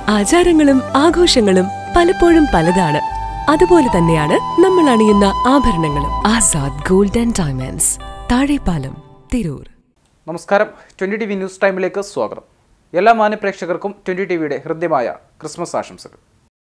ആചാരങ്ങളും ആഘോഷങ്ങളും പലപ്പോഴും പലതാണ് അതുപോലെ തന്നെയാണ് നമ്മൾ അണിയുന്ന ആഭരണങ്ങളും Azad gold and diamonds Thazhepalam Tirur നമസ്കാരം ട്വൻ്റി ടി വി ന്യൂസ് ടൈമിലേക്ക് സ്വാഗതം എല്ലാ മാന്യ പ്രേക്ഷകർക്കും ട്വൻ്റി ടി വിയുടെ ഹൃദ്യമായ ക്രിസ്മസ് ആശംസകൾ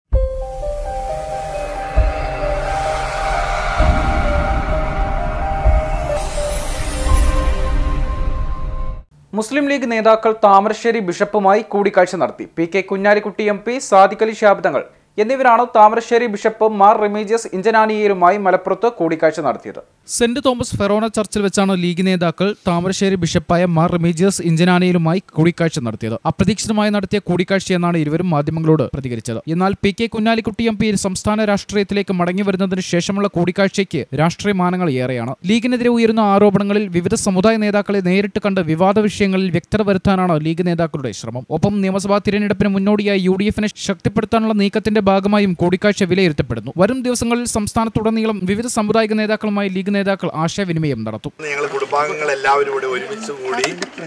മുസ്ലിം ലീഗ് നേതാക്കൾ താമരശ്ശേരി ബിഷപ്പുമായി കൂടിക്കാഴ്ച നടത്തി P K Kunhalikutty M P Sadiq Ali ശാബ്ദങ്ങൾ എന്നിവരാണ് താമരശ്ശേരി ബിഷപ്പ് മാർ റിമീജിയസ് ഇഞ്ചനാനിയരുമായി മലപ്പുറത്ത് കൂടിക്കാഴ്ച നടത്തിയത് സെന്റ് തോമസ് ഫെറോന ചർച്ചിൽ വെച്ചാണ് ലീഗ് നേതാക്കൾ താമരശ്ശേരി ബിഷപ്പായ മാർ റിമീജിയസ് ഇഞ്ചനാനയിലുമായി കൂടിക്കാഴ്ച നടത്തിയത് അപ്രതീക്ഷിതമായി നടത്തിയ കൂടിക്കാഴ്ചയെന്നാണ് ഇരുവരും മാധ്യമങ്ങളോട് പ്രതികരിച്ചത് എന്നാൽ P K Kunhalikutty M P സംസ്ഥാന രാഷ്ട്രീയത്തിലേക്ക് മടങ്ങി വരുന്നതിന് ശേഷമുള്ള കൂടിക്കാഴ്ചയ്ക്ക് രാഷ്ട്രീയ മാനങ്ങൾ ഏറെയാണ് ലീഗിനെതിരെ ഉയരുന്ന ആരോപണങ്ങളിൽ വിവിധ സമുദായ നേതാക്കളെ നേരിട്ട് കണ്ട് വിവാദ വിഷയങ്ങളിൽ വ്യക്തത വരുത്താനാണ് ലീഗ് നേതാക്കളുടെ ശ്രമം ഒപ്പം നിയമസഭാ തിരഞ്ഞെടുപ്പിന് മുന്നോടിയായി യു ഡി എഫിനെ ശക്തിപ്പെടുത്താനുള്ള നീക്കത്തിന്റെ ഭാഗമായും കൂടിക്കാഴ്ച വിലയിരുത്തപ്പെടുന്നു വരും ദിവസങ്ങളിൽ സംസ്ഥാനത്തുടനീളം വിവിധ സാമുദായിക നേതാക്കളുമായി ലീഗ് നേതാക്കൾ ആശയവിനിമയം നടത്തും ഞങ്ങൾ കുടുംബാംഗങ്ങൾ എല്ലാവരും ഇവിടെ ഒരുമിച്ച് കൂടി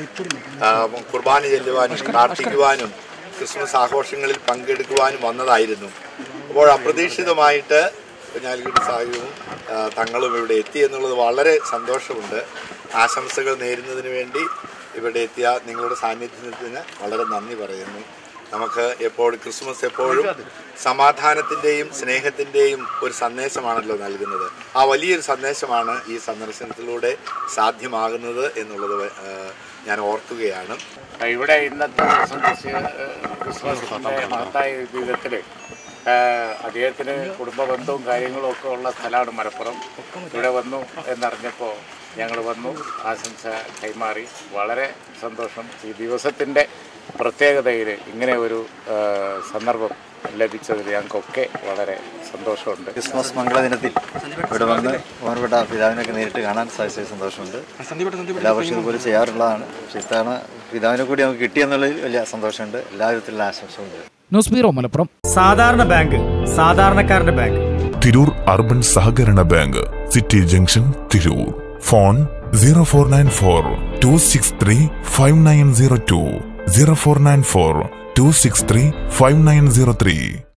ആ, കുർബാന ചെല്ലുവാനും പ്രാർത്ഥിക്കുവാനും ക്രിസ്മസ് ആഘോഷങ്ങളിൽ പങ്കെടുക്കുവാനും വന്നതായിരുന്നു അപ്പോൾ അപ്രതീക്ഷിതമായിട്ട് കുഞ്ഞാലിക്കുട്ടി സാഹിബും ആ, തങ്ങളും ഇവിടെ എത്തി എന്നുള്ളത് വളരെ സന്തോഷമുണ്ട് ആശംസകൾ നേരുന്നതിന് വേണ്ടി ഇവിടെ എത്തിയ നിങ്ങളുടെ സാന്നിധ്യത്തിന് വളരെ നന്ദി പറയുന്നു നമുക്ക് എപ്പോൾ ക്രിസ്മസ് എപ്പോഴും സമാധാനത്തിൻ്റെയും സ്നേഹത്തിൻ്റെയും ഒരു സന്ദേശമാണല്ലോ നൽകുന്നത് ആ വലിയൊരു സന്ദേശമാണ് ഈ സന്ദർശനത്തിലൂടെ സാധ്യമാകുന്നത് എന്നുള്ളത് വ- ആ, ഞാൻ ഓർക്കുകയാണ് ഇവിടെ ഇന്നത്തെ ക്രിസ്മസ് ക്രിസ്മസിന്റെ മഹത്തായ വിധത്തിൽ അദ്ദേഹത്തിന് കുടുംബ ബന്ധവും കാര്യങ്ങളും ഒക്കെ ഉള്ള സ്ഥലമാണ് മലപ്പുറം ഇവിടെ വന്നു എന്നറിഞ്ഞപ്പോൾ ഞങ്ങൾ വന്നു ആശംസ കൈമാറി വളരെ സന്തോഷം ഈ ദിവസത്തിൻ്റെ പ്രത്യേകതയിൽ ഇങ്ങനെ ഒരു ആ, സന്ദർഭം ലഭിച്ചതിൽ ഞങ്ങൾക്കൊക്കെ വളരെ സന്തോഷമുണ്ട് ക്രിസ്മസ് മംഗളദിനത്തിൽ ഇവിടെ വന്ന് ഓർപ്പെട്ട പിതാവിനൊക്കെ നേരിട്ട് കാണാൻ സാധിച്ചത് സന്തോഷമുണ്ട് എല്ലാ വർഷവും ഇതുപോലെ ചെയ്യാറുള്ളതാണ് പക്ഷേ ഇത്തവണ പിതാവിനെ കൂടി നമുക്ക് കിട്ടിയെന്നുള്ളതിൽ വലിയ സന്തോഷമുണ്ട് എല്ലാ വിധത്തിലുള്ള ആശംസകളുണ്ട് ന്യൂസ് ബ്യൂറോ മലപ്പുറം സാധാരണ ബാങ്ക് സാധാരണക്കാരന്റെ ബാങ്ക് തിരൂർ അർബൻ സഹകരണ bank city junction Tirur phone zero four nine four two six three five nine zero two zero four nine four two six three five nine zero three